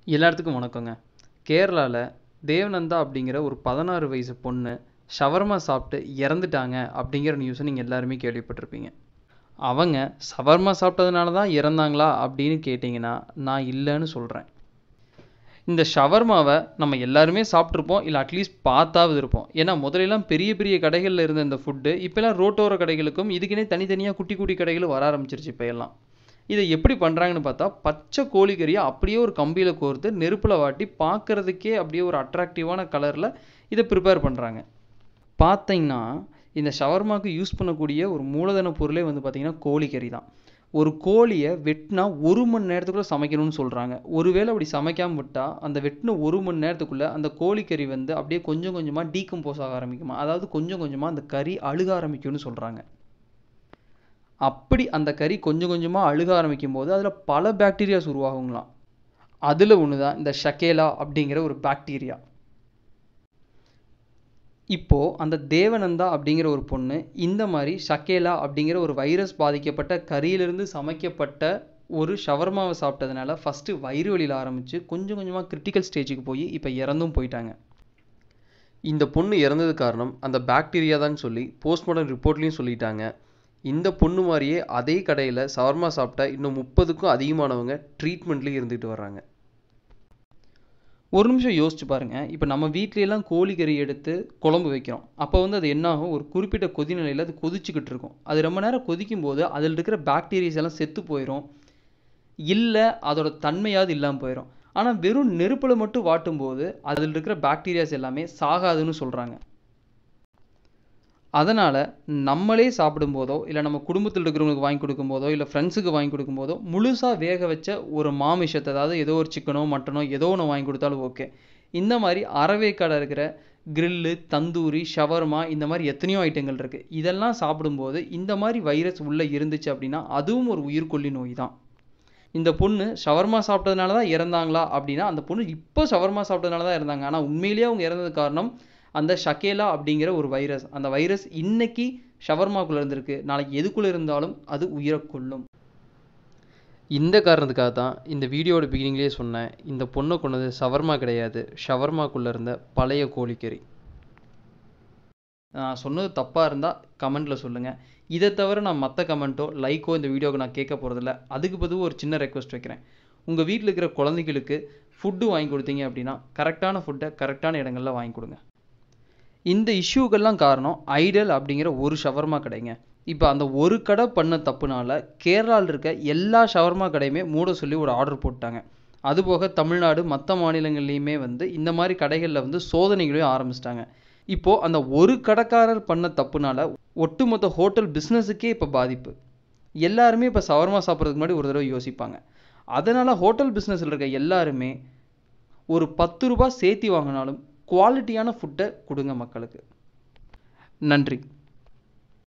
எல்லாத்துக்கும் வணக்கங்க கேரளாவில் தேவநந்தா அப்படிங்கிற ஒரு பதினாறு வயசு பொண்ணு ஷவர்மா சாப்பிட்டு இறந்துட்டாங்க அப்படிங்கிற நியூஸை நீங்கள் எல்லாருமே கேள்விப்பட்டிருப்பீங்க அவங்க ஷவர்மா சாப்பிட்டதுனால தான் இறந்தாங்களா அப்படின்னு கேட்டிங்கன்னா நான் இல்லைன்னு சொல்கிறேன் இந்த ஷவர்மாவை நம்ம எல்லாருமே சாப்பிட்ருப்போம் இல்லை அட்லீஸ்ட் பார்த்தாவது இருப்போம் ஏன்னா முதல்லலாம் பெரிய பெரிய கடைகளில் இருந்த இந்த ஃபுட்டு இப்போலாம் ரோட்டோர கடைகளுக்கும் இதுக்குன்னே தனித்தனியாக குட்டி குட்டி கடைகள் வர ஆரம்பிச்சிருச்சு இப்போ எல்லாம் இதை எப்படி பண்ணுறாங்கன்னு பார்த்தா பச்சை கோழிக்கறியை அப்படியே ஒரு கம்பியில் கோர்த்து நெருப்பில் வாட்டி பார்க்குறதுக்கே அப்படியே ஒரு அட்ராக்டிவான கலரில் இதை ப்ரிப்பேர் பண்ணுறாங்க பார்த்தீங்கன்னா இந்த ஷவர்மாக்கு யூஸ் பண்ணக்கூடிய ஒரு மூலதன பொருளே வந்து பார்த்திங்கன்னா கோழிக்கறி தான் ஒரு கோழியை வெட்டினா ஒரு மணி நேரத்துக்குள்ளே சமைக்கணும்னு சொல்கிறாங்க ஒருவேளை அப்படி சமைக்காமல் விட்டால் அந்த வெட்டின ஒரு மணி நேரத்துக்குள்ளே அந்த கோழிக்கறி வந்து அப்படியே கொஞ்சம் கொஞ்சமாக டீகம்போஸ் ஆக ஆரம்பிக்குமா அதாவது கொஞ்சம் கொஞ்சமாக அந்த கறி அழுக ஆரம்பிக்கும்னு சொல்கிறாங்க அப்படி அந்த கறி கொஞ்சம் கொஞ்சமாக அழுக ஆரம்பிக்கும் போது அதில் பல பாக்டீரியாஸ் உருவாகுங்களாம் அதில் ஒன்று தான் இந்த ஷக்கேலா அப்படிங்கிற ஒரு பாக்டீரியா இப்போது அந்த தேவநந்தா அப்படிங்கிற ஒரு பொண்ணு இந்த மாதிரி ஷக்கேலா அப்படிங்கிற ஒரு வைரஸ் பாதிக்கப்பட்ட கறியிலிருந்து சமைக்கப்பட்ட ஒரு ஷவர்மாவை சாப்பிட்டதுனால ஃபஸ்ட்டு வயிறு வலியில் ஆரம்பித்து கொஞ்சம் கொஞ்சமாக கிரிட்டிக்கல் ஸ்டேஜுக்கு போய் இப்போ இறந்தும் போயிட்டாங்க இந்த பொண்ணு இறந்தது காரணம் அந்த பாக்டீரியா தான் சொல்லி போஸ்ட்மார்ட்டம் ரிப்போர்ட்லேயும் சொல்லிட்டாங்க இந்த பொண்ணு மாதிரியே அதே கடையில் சவர்மா சாப்பிட்டா இன்னும் முப்பதுக்கும் அதிகமானவங்க ட்ரீட்மெண்ட்லேயும் இருந்துகிட்டு வர்றாங்க ஒரு நிமிஷம் யோசிச்சு பாருங்கள் இப்போ நம்ம வீட்லையெல்லாம் கோழிக்கறி எடுத்து குழம்பு வைக்கிறோம் அப்போ வந்து அது என்னாகும் ஒரு குறிப்பிட்ட கொதிநிலையில் அது கொதிச்சுக்கிட்டு இருக்கும் அது ரொம்ப நேரம் கொதிக்கும் போது அதில் இருக்கிற பாக்டீரியாஸ் எல்லாம் செத்து போயிடும் இல்லை அதோட தன்மையாவது இல்லாமல் போயிடும் ஆனால் வெறும் நெருப்பில் மட்டும் வாட்டும் போது அதில் இருக்கிற பாக்டீரியாஸ் எல்லாமே சாகாதுன்னு சொல்கிறாங்க அதனால் நம்மளே சாப்பிடும்போதோ இல்லை நம்ம குடும்பத்தில் இருக்கிறவங்களுக்கு வாங்கி கொடுக்கும்போதோ இல்லை ஃப்ரெண்ட்ஸுக்கு வாங்கி கொடுக்கும்போதோ முழுசாக வேக வச்ச ஒரு மாமிஷத்தை அதாவது ஏதோ ஒரு சிக்கனோ மட்டனோ ஏதோ ஒன்று வாங்கி கொடுத்தாலும் ஓகே இந்த மாதிரி அறவேக்காடை இருக்கிற கிரில்லு தந்தூரி ஷவர்மா இந்த மாதிரி எத்தனையோ ஐட்டங்கள் இருக்குது இதெல்லாம் சாப்பிடும்போது இந்த மாதிரி வைரஸ் உள்ளே இருந்துச்சு அப்படின்னா அதுவும் ஒரு உயிர்கொல்லி நோய் தான் இந்த பொண்ணு ஷவர்மா சாப்பிட்டதுனால தான் இறந்தாங்களா அப்படின்னா அந்த பொண்ணு இப்போ ஷவர்மா சாப்பிட்டதுனால தான் இறந்தாங்க ஆனால் உண்மையிலேயே அவங்க இறந்தது காரணம் அந்த ஷக்கேலா அப்படிங்கிற ஒரு வைரஸ் அந்த வைரஸ் இன்னைக்கு ஷவர்மாக்குள்ளே இருந்திருக்கு நாளைக்கு எதுக்குள்ளே இருந்தாலும் அது உயிரை கொல்லும் இந்த காரணத்துக்காக தான் இந்த வீடியோட பிகினிங்லேயே சொன்னேன் இந்த பொண்ணை கொண்டது ஷவர்மா கிடையாது ஷவர்மாக்குள்ளே இருந்த பழைய கோழிக்கறி நான் சொன்னது தப்பாக இருந்தால் கமெண்ட்டில் சொல்லுங்கள் இதை தவிர நான் மற்ற கமெண்ட்டோ லைக்கோ இந்த வீடியோவுக்கு நான் கேட்க போகிறதில்ல அதுக்கு பதிவு ஒரு சின்ன ரெக்வஸ்ட் வைக்கிறேன் உங்கள் வீட்டில் இருக்கிற குழந்தைகளுக்கு ஃபுட்டு வாங்கி கொடுத்தீங்க அப்படின்னா கரெக்டான ஃபுட்டை கரெக்டான இடங்களில் வாங்கி கொடுங்க இந்த இஷ்யூக்கெல்லாம் காரணம் ஐடல் அப்படிங்கிற ஒரு ஷவர்மா கடைங்க இப்போ அந்த ஒரு கடை பண்ண தப்புனால கேரளாவில் இருக்க எல்லா ஷவர்மா கடையுமே மூட சொல்லி ஒரு ஆர்டர் போட்டாங்க அதுபோக தமிழ்நாடு மற்ற மாநிலங்கள்லேயுமே வந்து இந்த மாதிரி கடைகளில் வந்து சோதனைகளையும் ஆரம்பிச்சிட்டாங்க இப்போது அந்த ஒரு கடைக்காரர் பண்ண தப்புனால ஒட்டுமொத்த ஹோட்டல் பிஸ்னஸுக்கே இப்போ பாதிப்பு எல்லாருமே இப்போ சவர்மா சாப்பிட்றதுக்கு முன்னாடி ஒரு தடவை யோசிப்பாங்க அதனால் ஹோட்டல் பிஸ்னஸில் இருக்க எல்லாருமே ஒரு பத்து ரூபாய் சேர்த்தி வாங்கினாலும் குவாலிட்டியான ஃபுட்டை கொடுங்க மக்களுக்கு நன்றி